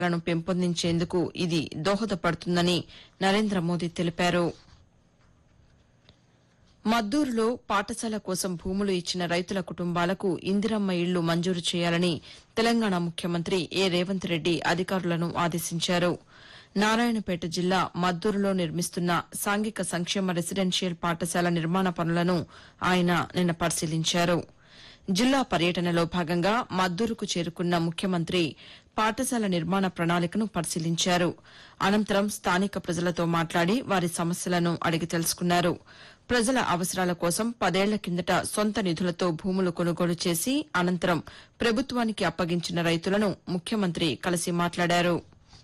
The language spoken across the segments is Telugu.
లను పెంపొందించేందుకు ఇది దోహదపడుతుందని నరేంద్ర మోదీ తెలిపారు మద్దూరులో పాఠశాల కోసం భూములు ఇచ్చిన రైతుల కుటుంబాలకు ఇందిరమ్మ ఇళ్లు మంజూరు చేయాలని తెలంగాణ ముఖ్యమంత్రి ఏ రేవంత్ రెడ్డి అధికారులను ఆదేశించారు నారాయణపేట జిల్లా మద్దూరులో నిర్మిస్తున్న సాంఘిక సంక్షేమ రెసిడెన్షియల్ పాఠశాల నిర్మాణ పనులను ఆయన నిన్న పరిశీలించారు జిల్లా పర్యటనలో భాగంగా మద్దూరుకు చేరుకున్న ముఖ్యమంత్రి పాఠశాల నిర్మాణ ప్రణాళికను పరిశీలించారు అనంతరం స్థానిక ప్రజలతో మాట్లాడి వారి సమస్యలను అడిగి తెలుసుకున్నారు ప్రజల అవసరాల కోసం పదేళ్ల కిందట సొంత నిధులతో భూములు కొనుగోలు చేసి అనంతరం ప్రభుత్వానికి అప్పగించిన రైతులను ముఖ్యమంత్రి కలిసి మాట్లాడారు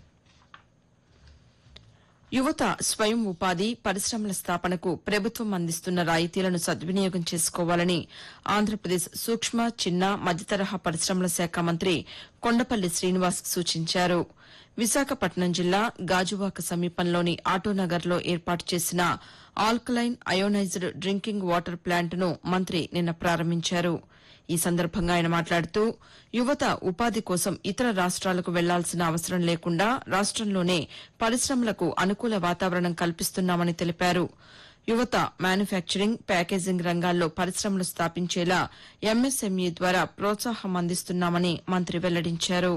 యువత స్వయం ఉపాధి పరిశ్రమల స్థాపనకు ప్రభుత్వం అందిస్తున్న రాయితీలను సద్వినియోగం చేసుకోవాలని ఆంధ్రప్రదేశ్ సూక్ష్మ చిన్న మధ్యతరహా పరిశ్రమల శాఖ మంత్రి కొండపల్లి శ్రీనివాస్ సూచించారు విశాఖపట్నం జిల్లా గాజువాక సమీపంలోని ఆటోనగర్లో ఏర్పాటు చేసిన ఆల్కలైన్ అయోనైజ్డ్ డ్రింకింగ్ వాటర్ ప్లాంట్ను మంత్రి నిన్న ప్రారంభించారు ఈ సందర్భంగా ఆయన మాట్లాడుతూ యువత ఉపాధి కోసం ఇతర రాష్ట్రాలకు వెళ్లాల్సిన అవసరం లేకుండా రాష్టంలోనే పరిశ్రమలకు అనుకూల వాతావరణం కల్పిస్తున్నామని తెలిపారు యువత మ్యానుఫ్యాక్చరింగ్ ప్యాకేజింగ్ రంగాల్లో పరిశ్రమలు స్థాపించేలా ఎంఎస్ఎంఈ ద్వారా ప్రోత్సాహం అందిస్తున్నామని మంత్రి వెల్లడించారు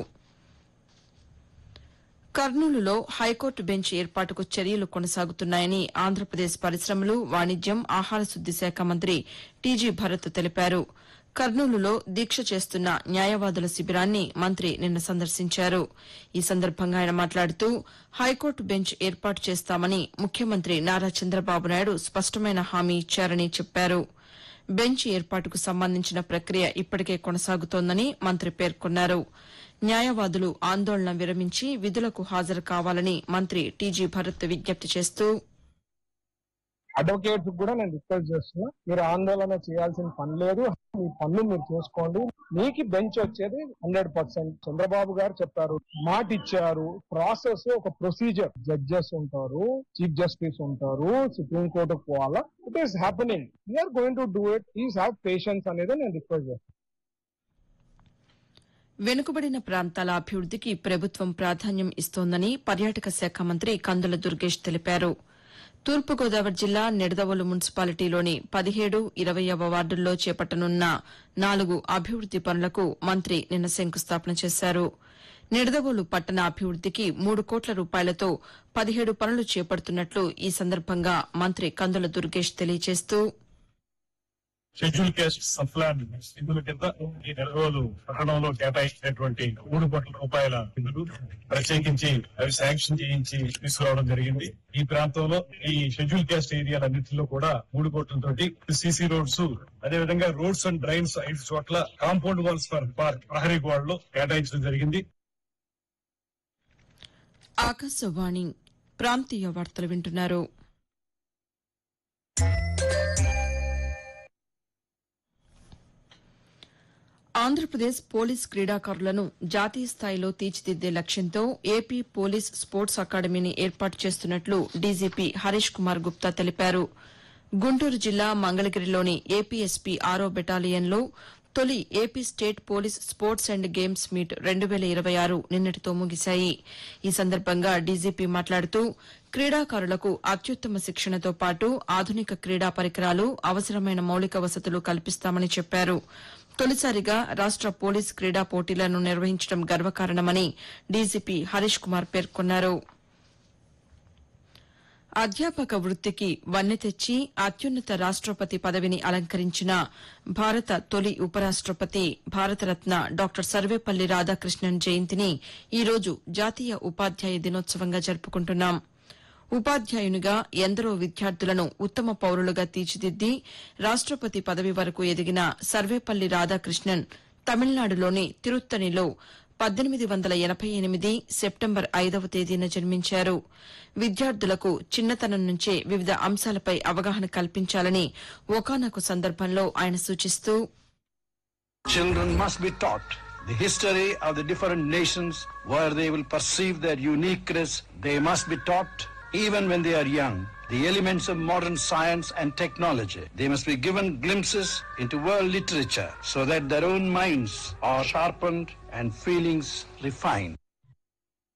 కర్నూలులో హైకోర్టు బెంచ్ ఏర్పాటుకు చర్యలు కొనసాగుతున్నాయని ఆంధ్రప్రదేశ్ పరిశ్రమలు వాణిజ్యం ఆహార శుద్ది శాఖ మంత్రి టీజీ భరత్ తెలిపారు కర్నూలులో దీక్ష చేస్తున్న న్యాయవాదుల శిబిరాన్ని మంత్రి నిన్న సందర్శించారు ఈ సందర్భంగా ఆయన మాట్లాడుతూ హైకోర్టు బెంచ్ ఏర్పాటు చేస్తామని ముఖ్యమంత్రి నారా చంద్రబాబు నాయుడు స్పష్టమైన హామీ ఇచ్చారని చెప్పారు బెంచ్ ఏర్పాటుకు సంబంధించిన ప్రక్రియ ఇప్పటికే కొనసాగుతోందని మంత్రి పేర్కొన్నారు న్యాయవాదులు ఆందోళన విరమించి విధులకు హాజరు కావాలని మంత్రి టీజీ భరత్ విజ్ఞప్తి చేస్తూ అడ్వకేట్స్ కూడా నేను రిక్వెస్ట్ చేస్తున్నా మీరు ఆందోళన చేయాల్సిన పని లేదు మీ పనులు మీరు చేసుకోండి మీకు బెంచ్ వచ్చేది హండ్రెడ్ పర్సెంట్ చంద్రబాబు గారు చెప్పారు మాట ఇచ్చారు ప్రాసెస్ ఒక ప్రొసీజర్ జడ్జెస్ ఉంటారు చీఫ్ జస్టిస్ ఉంటారు సుప్రీం కోర్టుకు పోవాలా it is happening you are going to do it is have patience అనేది నేను రిక్వెస్ట్ చేస్తాను వెనుకబడిన ప్రాంతాల అభివృద్దికి ప్రభుత్వం ప్రాధాన్యం ఇస్తోందని పర్యాటక శాఖ మంత్రి కందుల దుర్గేష్ తెలిపారు తూర్పుగోదావరి జిల్లా నిడదవోలు మున్సిపాలిటీలోని పదిహేడు ఇరవైవ వార్డుల్లో చేపట్టనున్న నాలుగు అభివృద్ది పనులకు మంత్రి నిన్న శంకుస్థాపన చేశారు నిడదవోలు పట్టణ అభివృద్దికి మూడు కోట్ల రూపాయలతో పదిహేడు పనులు చేపడుతున్నట్లు ఈ సందర్భంగా మంత్రి కందుల దుర్గేష్ తెలియజేస్తూ షెడ్యూల్ కేస్ట్ సప్లాన్ నిధుల కింద ఈ నెల రోజులు పట్టణంలో కేటాయించినటువంటి మూడు కోట్ల రూపాయల నిధులు ప్రత్యేకించి అవి శాంక్షన్ చేయించి తీసుకురావడం జరిగింది ఈ ప్రాంతంలో ఈ షెడ్యూల్ కేస్ట్ ఏరియాలన్నింటిలో కూడా మూడు కోట్లతోటి సీసీ రోడ్స్ అదేవిధంగా రోడ్స్ అండ్ డ్రైన్స్ ఐదు చోట్ల కాంపౌండ్ వాల్స్ ఫర్ పార్క్ ప్రహరీ గోడలు కేటాయించడం జరిగింది ఆకాశవాణి ప్రాంతీయ వార్తలు వింటున్నారు ఆంధ్రప్రదేశ్ పోలీస్ క్రీడాకారులను జాతీయ స్థాయిలో తీర్చిదిద్దే లక్ష్యంతో ఏపీ పోలీస్ స్పోర్ట్స్ అకాడమీని ఏర్పాటు చేస్తున్నట్లు డీజీపీ హరీష్ కుమార్ గుప్తా తెలిపారు గుంటూరు జిల్లా మంగళగిరిలోని ఏపీఎస్పీ ఆరో బెటాలియన్లో తొలి AP state police sports and games meet రెండు వేల ఇరవై ఆరు నిన్నటితో ముగిశాయి ఈ సందర్భంగా డీజీపీ మాట్లాడుతూ క్రీడాకారులకు అత్యుత్తమ శిక్షణతో పాటు ఆధునిక క్రీడా పరికరాలు అవసరమైన మౌలిక వసతులు కల్పిస్తామని చెప్పారు తొలిసారిగా రాష్ట పోలీస్ క్రీడా పోటీలను నిర్వహించడం గర్వకారణమని డీజీపీ హరీష్ కుమార్ పేర్కొన్నారు అధ్యాపక వృత్తికి వన్నె తెచ్చి అత్యున్నత రాష్టపతి పదవిని అలంకరించిన భారత తొలి ఉపరాష్టపతి భారతరత్న డాక్టర్ సర్వేపల్లి రాధాకృష్ణన్ జయంతిని ఈరోజు జాతీయ ఉపాధ్యాయ దినోత్సవంగా జరుపుకుంటున్నాం ఉపాధ్యాయునిగా ఎందరో విద్యార్థులను ఉత్తమ పౌరులుగా తీర్చిదిద్ది రాష్టపతి పదవి వరకు ఎదిగిన సర్వేపల్లి రాధాకృష్ణన్ తమిళనాడులోని తిరుత్తణిలో పద్దెనిమిది వందల ఎనబై ఎనిమిది సెప్టెంబర్ ఐదవ తేదీన జన్మించారు విద్యార్థులకు చిన్నతనం నుంచే వివిధ అంశాలపై అవగాహన కల్పించాలని ఒకానొక సందర్భంలో ఆయన సూచిస్తూ Children must be taught the history of the different nations where they will perceive their uniqueness. They must be taught, even when they are young, the elements of modern science and technology. They must be given glimpses into world literature so that their own minds are sharpened and feelings refined.